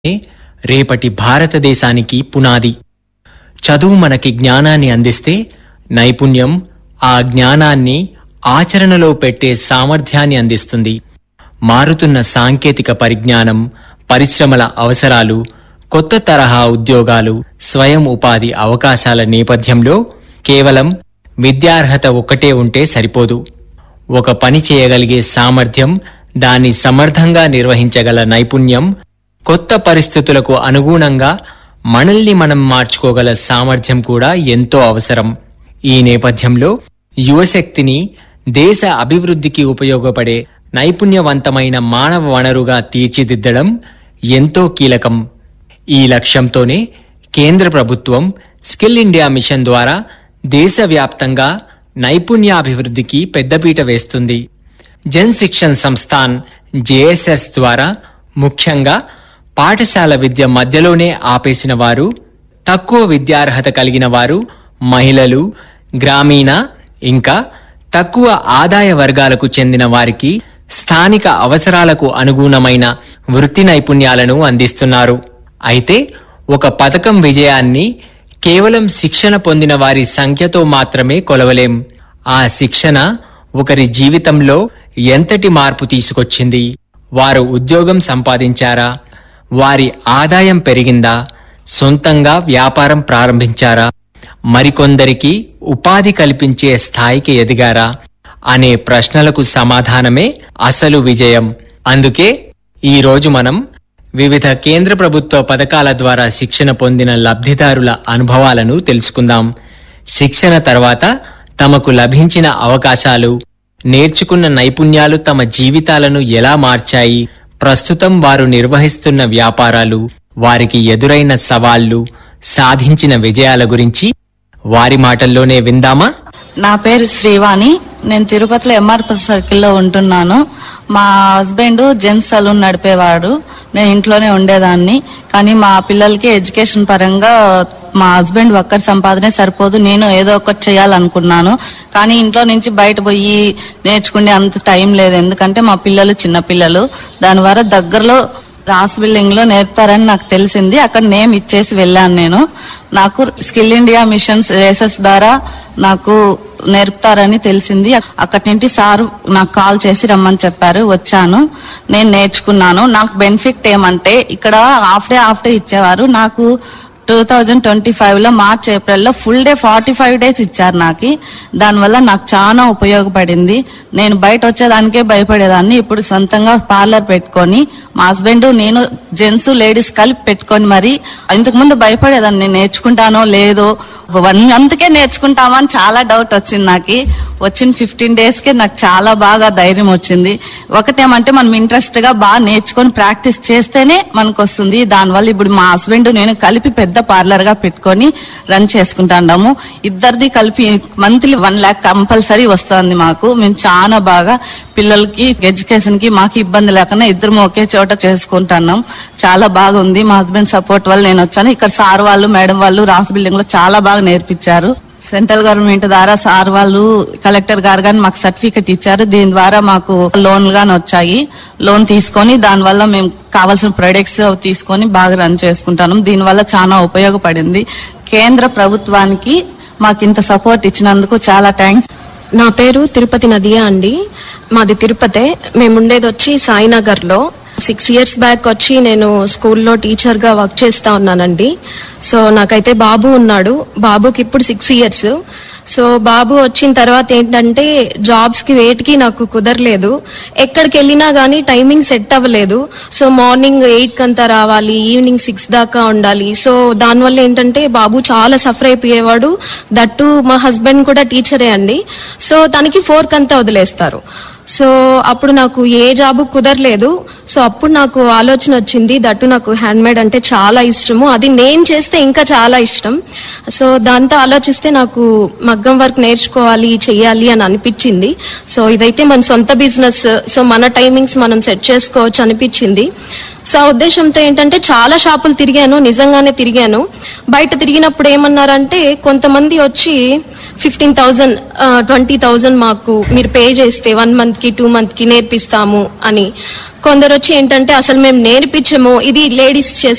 రేపటి భారతదేశానికి పునాది చదువు మనకి జ్ఞానాన్ని అందిస్తే నైపుణ్యం ఆ జ్ఞానాన్ని ఆచరణలో పెట్టే సామర్థ్యాన్ని అందిస్తుంది మారుతున్న సాంకేతిక పరిజ్ఞానం పరిశ్రమల అవసరాలు కొత్త తరహా ఉద్యోగాలు స్వయం ఉపాధి అవకాశాల నేపథ్యంలో కేవలం విద్యార్హత ఒక్కటే ఉంటే సరిపోదు ఒక పని చేయగలిగే సామర్థ్యం దాన్ని సమర్థంగా నిర్వహించగల నైపుణ్యం కొత్త పరిస్థితులకు అనుగుణంగా మనల్ని మనం మార్చుకోగల సామర్థ్యం కూడా ఎంతో అవసరం ఈ నేపథ్యంలో యువశక్తిని దేశ అభివృద్ధికి ఉపయోగపడే నైపుణ్యవంతమైన మానవ వనరుగా తీర్చిదిద్దడం ఎంతో కీలకం ఈ లక్ష్యంతోనే కేంద్ర ప్రభుత్వం స్కిల్ ఇండియా మిషన్ ద్వారా దేశవ్యాప్తంగా నైపుణ్యాభివృద్ధికి పెద్దపీట వేస్తుంది జన్ శిక్షణ్ సంస్థాన్ జేఎస్ఎస్ ద్వారా ముఖ్యంగా పాఠశాల విద్య మధ్యలోనే ఆపేసిన వారు తక్కువ విద్యార్హత కలిగిన వారు మహిళలు గ్రామీణ ఇంకా తక్కువ ఆదాయ వర్గాలకు చెందిన వారికి స్థానిక అవసరాలకు అనుగుణమైన వృత్తి నైపుణ్యాలను అందిస్తున్నారు అయితే ఒక పథకం విజయాన్ని కేవలం శిక్షణ పొందిన వారి సంఖ్యతో మాత్రమే కొలవలేం ఆ శిక్షణ ఒకరి జీవితంలో ఎంతటి మార్పు తీసుకొచ్చింది వారు ఉద్యోగం సంపాదించారా వారి ఆదాయం పెరిగిందా సొంతంగా వ్యాపారం ప్రారంభించారా మరికొందరికి ఉపాధి కల్పించే స్థాయికి ఎదిగారా అనే ప్రశ్నలకు సమాధానమే అసలు విజయం అందుకే ఈ రోజు మనం వివిధ కేంద్ర ప్రభుత్వ పథకాల ద్వారా శిక్షణ పొందిన లబ్ధిదారుల అనుభవాలను తెలుసుకుందాం శిక్షణ తర్వాత తమకు లభించిన అవకాశాలు నేర్చుకున్న నైపుణ్యాలు తమ జీవితాలను ఎలా మార్చాయి ప్రస్తుతం వారు నిర్వహిస్తున్న వ్యాపారాలు వారికి ఎదురైన సవాళ్లు సాధించిన విజయాల గురించి వారి మాటల్లోనే విందామా నా పేరు శ్రీవాణి నేను తిరుపతిలో ఎంఆర్పి సర్కిల్లో ఉంటున్నాను మా హస్బెండ్ జెంట్స్ సలూన్ నడిపేవాడు నేను ఇంట్లోనే ఉండేదాన్ని కానీ మా పిల్లలకి ఎడ్యుకేషన్ పరంగా మా హస్బెండ్ ఒక్కటి సంపాదనే సరిపోదు నేను ఏదో ఒకటి చేయాలనుకున్నాను కానీ ఇంట్లో నుంచి బయట పోయి నేర్చుకునే అంత టైం లేదు ఎందుకంటే మా పిల్లలు చిన్న పిల్లలు దాని వల్ల దగ్గరలో రాస్ బిల్డింగ్ లో నేర్పుతారని నాకు తెలిసింది అక్కడ నేమ్ ఇచ్చేసి వెళ్ళాను నేను నాకు స్కిల్ ఇండియా మిషన్స్ రేసెస్ ద్వారా నాకు నేర్పుతారని తెలిసింది అక్కడి నుండి సార్ నాకు కాల్ చేసి రమ్మని చెప్పారు వచ్చాను నేను నేర్చుకున్నాను నాకు బెనిఫిట్ ఏమంటే ఇక్కడ హాఫ్ డే హాఫ్ డే ఇచ్చేవారు నాకు టూ థౌజండ్ ట్వంటీ ఫైవ్ లో మార్చ్ ఏప్రిల్ లో full day forty five days ఇచ్చారు నాకు దానివల్ల నాకు చాలా ఉపయోగపడింది నేను బయట వచ్చేదానికే భయపడేదాన్ని ఇప్పుడు సొంతంగా పార్లర్ పెట్టుకొని మా హస్బెండ్ నేను జెంట్స్ లేడీస్ కలిపి పెట్టుకొని మరి ఇంతకు ముందు భయపడేదాన్ని నేను నేర్చుకుంటానో లేదో వన్ మంత్కే నేర్చుకుంటామా అని చాలా డౌట్ వచ్చింది నాకు వచ్చిన ఫిఫ్టీన్ డేస్ కే నాకు చాలా బాగా ధైర్యం వచ్చింది ఒకటేమంటే మనం ఇంట్రెస్ట్ గా బాగా నేర్చుకొని ప్రాక్టీస్ చేస్తేనే మనకు వస్తుంది దానివల్ల ఇప్పుడు మా హస్బెండ్ నేను కలిపి పెద్ద పార్లర్ గా పెట్టుకొని రన్ చేసుకుంటాము ఇద్దరిది కలిపి మంత్లీ వన్ ల్యాక్ కంపల్సరీ వస్తుంది మాకు మేము చాలా బాగా పిల్లలకి ఎడ్యుకేషన్ కి మాకు ఇబ్బంది లేకుండా ఇద్దరం ఒకే చోట చేసుకుంటున్నాం చాలా బాగుంది మా హస్బెండ్ సపోర్ట్ వల్ల నేను వచ్చాను ఇక్కడ సార్ వాళ్ళు మేడం వాళ్ళు రాస్ బిల్డింగ్ లో చాలా బాగా నేర్పించారు సెంట్రల్ గవర్నమెంట్ ద్వారా సార్ వాళ్ళు కలెక్టర్ గారు గాని మాకు సర్టిఫికెట్ ఇచ్చారు దీని ద్వారా మాకు లోన్ గాని వచ్చాయి లోన్ తీసుకొని దాని వల్ల మేము కావాల్సిన ప్రొడక్ట్స్ తీసుకొని బాగా రన్ చేసుకుంటాం దీని వల్ల చాలా ఉపయోగపడింది కేంద్ర ప్రభుత్వానికి మాకు ఇంత సపోర్ట్ ఇచ్చినందుకు చాలా థ్యాంక్స్ నా పేరు తిరుపతి నదియా అండి మాది తిరుపతే మేము ఉండేది వచ్చి సాయినగర్ లో సిక్స్ ఇయర్స్ బ్యాక్ వచ్చి నేను స్కూల్లో టీచర్ గా వర్క్ చేస్తా ఉన్నానండి సో నాకైతే బాబు ఉన్నాడు బాబుకి ఇప్పుడు సిక్స్ ఇయర్స్ సో బాబు వచ్చిన తర్వాత ఏంటంటే జాబ్స్ కి వేటికి నాకు కుదరలేదు ఎక్కడికి వెళ్ళినా గానీ టైమింగ్ సెట్ అవ్వలేదు సో మార్నింగ్ ఎయిట్ కంతా రావాలి ఈవినింగ్ సిక్స్ దాకా ఉండాలి సో దానివల్ల ఏంటంటే బాబు చాలా సఫర్ అయిపోయేవాడు దట్టు మా హస్బెండ్ కూడా టీచరే అండి సో తనకి ఫోర్ కంతా వదిలేస్తారు సో అప్పుడు నాకు ఏ జాబ్ కుదరలేదు సో అప్పుడు నాకు ఆలోచన వచ్చింది దట్టు నాకు హ్యాండ్ మేడ్ అంటే చాలా ఇష్టము అది నేను చేస్తే ఇంకా చాలా ఇష్టం సో దాంతో ఆలోచిస్తే నాకు మగ్గం వర్క్ నేర్చుకోవాలి చెయ్యాలి అని అనిపించింది సో ఇదైతే మన సొంత బిజినెస్ సో మన టైమింగ్స్ మనం సెట్ చేసుకోవచ్చు అనిపించింది సో ఆ ఉద్దేశంతో ఏంటంటే చాలా షాపులు తిరిగాను నిజంగానే తిరిగాను బయట తిరిగినప్పుడు ఏమన్నారంటే కొంతమంది వచ్చి ఫిఫ్టీన్ థౌజండ్ ట్వంటీ థౌజండ్ మాకు మీరు పే చేస్తే వన్ మంత్ కి టూ మంత్ కి నేర్పిస్తాము అని కొందరు వచ్చి ఏంటంటే అసలు మేము నేర్పించము ఇది లేడీస్ చేసే